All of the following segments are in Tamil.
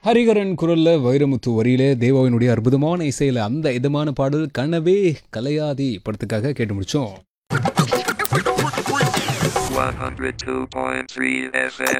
ஹரிகரன் குரல்ல வைரமுத்து வரியில தேவாவினுடைய அற்புதமான இசையில அந்த இதமான பாடல் கனவே கலையாதி படத்துக்காக கேட்டு முடிச்சோம் 102.3 FM.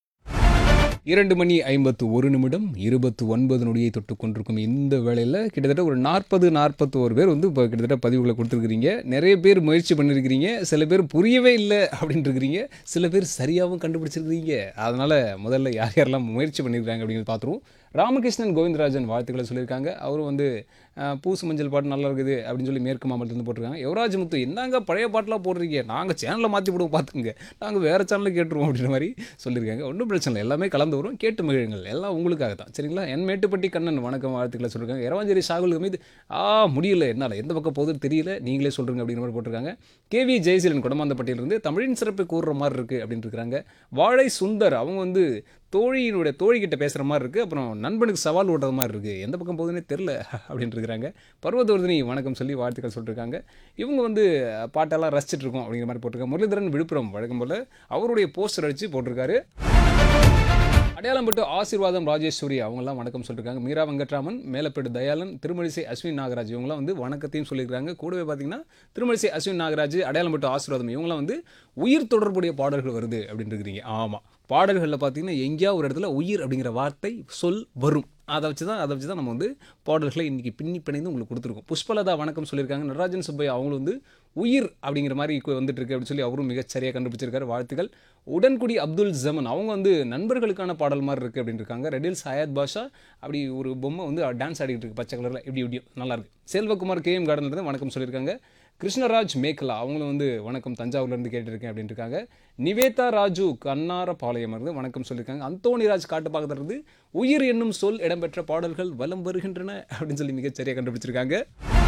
இரண்டு மணி ஐம்பத்து ஒரு நிமிடம் இருபத்து ஒன்பது நொடியை தொட்டு கொண்டிருக்கும் இந்த வேளையில் கிட்டத்தட்ட ஒரு நாற்பது நாற்பத்தி ஒரு பேர் வந்து இப்போ கிட்டத்தட்ட பதிவுகளை கொடுத்துருக்கிறீங்க நிறைய பேர் முயற்சி பண்ணியிருக்கிறீங்க சில பேர் புரியவே இல்லை அப்படின்னு இருக்கிறீங்க சில பேர் சரியாகவும் கண்டுபிடிச்சிருக்கிறீங்க அதனால் முதல்ல யார் யாரெல்லாம் முயற்சி பண்ணியிருக்காங்க அப்படிங்கிறது பார்த்துருவோம் ராமகிருஷ்ணன் கோவிந்தராஜன் வாழ்த்துக்களை சொல்லியிருக்காங்க அவரும் வந்து அஹ், பூசு மஞ்சள் பாட்டு நல்லா இருக்குது அப்படின்னு சொல்லி மேற்கு மாவட்டத்துலேருந்து போட்டிருக்காங்க யுவராஜ் முத்து என்னங்க பழைய பாட்டெலாம் போடுறீங்க நாங்கள் சேனலை மாற்றி விடுவோம் பார்த்துங்க நாங்கள் வேறு சேனலில் கேட்டுருவோம் அப்படின்ற மாதிரி சொல்லியிருக்காங்க ஒன்றும் பிரச்சனை இல்லை எல்லாமே கலந்து வரும் கேட்டு மகிழுங்கள் எல்லாம் உங்களுக்காக தான் சரிங்களா என் மேட்டுப்பட்டி கண்ணன் வணக்கம் வாழ்த்துக்களை சொல்லியிருக்காங்க இரவாஞ்சேரி சாகுல் மீது ஆ முடியல என்னால் எந்த பக்கம் போகுதுன்னு தெரியல நீங்களே சொல்கிறீங்க அப்படிங்கிற மாதிரி போட்டிருக்காங்க கேவி ஜெயசீலன் குடமாந்தப்பட்டியிலிருந்து தமிழின் சிறப்பு கூறுற மாதிரி இருக்குது அப்படின்னு இருக்கிறாங்க வாழை சுந்தர் அவங்க வந்து தோழியினுடைய தோழிக்கிட்ட பேசுகிற மாதிரி இருக்குது அப்புறம் நண்பனுக்கு சவால் ஓட்டுறது மாதிரி இருக்குது எந்த பக்கம் போகுதுன்னே தெரில அப்படின்னு இருக்கிறாங்க பர்வதவர்தினி வணக்கம் சொல்லி வாழ்த்துக்கள் சொல்லியிருக்காங்க இவங்க வந்து பாட்டெல்லாம் ரசிச்சிட்டு இருக்கோம் அப்படிங்கிற மாதிரி போட்டிருக்காங்க முரளிதரன் விழுப்புரம் வழக்கம் போல் அவருடைய போஸ்டர் அடித்து போட்டிருக்காரு அடையாளம் பட்டு ஆசீர்வாதம் ராஜேஸ்வரி அவங்கெல்லாம் வணக்கம் சொல்லியிருக்காங்க மீரா வெங்கட்ராமன் மேலப்பேடு தயாளன் திருமணிசை அஸ்வின் நாகராஜ் இவங்களாம் வந்து வணக்கத்தையும் சொல்லியிருக்காங்க கூடவே பார்த்தீங்கன்னா திருமணிசை அஸ்வின் நாகராஜ் அடையாளம் பட்டு ஆசீர்வாதம் இவங்களாம் வந்து உயிர் தொடர்புடைய பாடல்கள் வருது அப்படின்னு இருக்கிறீங்க ஆமாம் பாடல்களில் பார்த்தீங்கன்னா எங்கேயாவது ஒரு இடத்துல உயிர் அப்படிங்கிற வார்த்தை சொல் வரும் அதை வச்சு தான் அதை வச்சு தான் நம்ம வந்து பாடல்களை இன்றைக்கி பின்னி பிணைந்து உங்களுக்கு கொடுத்துருக்கோம் புஷ்பலதா வணக்கம் சொல்லியிருக்காங்க நடராஜன் சுப்பையா அவங்களும் வந்து உயிர் அப்படிங்கிற மாதிரி இப்போ வந்துட்டு இருக்கு அப்படின்னு சொல்லி அவரும் மிகச் சரியாக கண்டுபிடிச்சிருக்காரு வாழ்த்துக்கள் உடன்குடி அப்துல் ஜமன் அவங்க வந்து நண்பர்களுக்கான பாடல் மாதிரி இருக்குது அப்படின்னு இருக்காங்க ரெடில்ஸ் ஹயாத் பாஷா அப்படி ஒரு பொம்மை வந்து டான்ஸ் ஆடிட்டு இருக்கு பச்சை கலரில் எப்படி எப்படியும் நல்லா இருக்கு செல்வகுமார் கேஎம் கார்டன்லேருந்து வணக்கம் சொல்லியிருக்காங்க கிருஷ்ணராஜ் மேக்கலா அவங்களும் வந்து வணக்கம் தஞ்சாவூர்லேருந்து கேட்டிருக்கேன் அப்படின்னு இருக்காங்க நிவேதா ராஜு கண்ணாரபாளையம் இருந்து வணக்கம் சொல்லியிருக்காங்க அந்தோணிராஜ் காட்டுப்பாக்கத்துல இருந்து உயிர் என்னும் சொல் இடம்பெற்ற பாடல்கள் வலம் வருகின்றன அப்படின்னு சொல்லி மிகச் சரியாக கண்டுபிடிச்சிருக்காங்க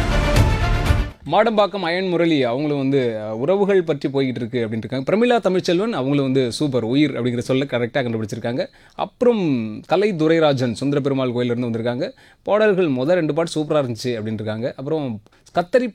மாடம்பாக்கம் அயன் முரளி அவங்களும் வந்து அஹ், உறவுகள் பற்றி போய்கிட்டு இருக்கு அப்படின்னு இருக்காங்க பிரமிளா தமிழ்ச்செல்வன் அவங்களும் வந்து சூப்பர் உயிர் அப்படிங்கிற சொல்ல கரெக்டாக கண்டுபிடிச்சிருக்காங்க அப்புறம் கலை துரைராஜன் சுந்தர பெருமாள் கோயிலிருந்து வந்திருக்காங்க பாடல்கள் முதல் ரெண்டு பாட்டு சூப்பராக இருந்துச்சு அப்படின்னு இருக்காங்க அப்புறம் கத்தரி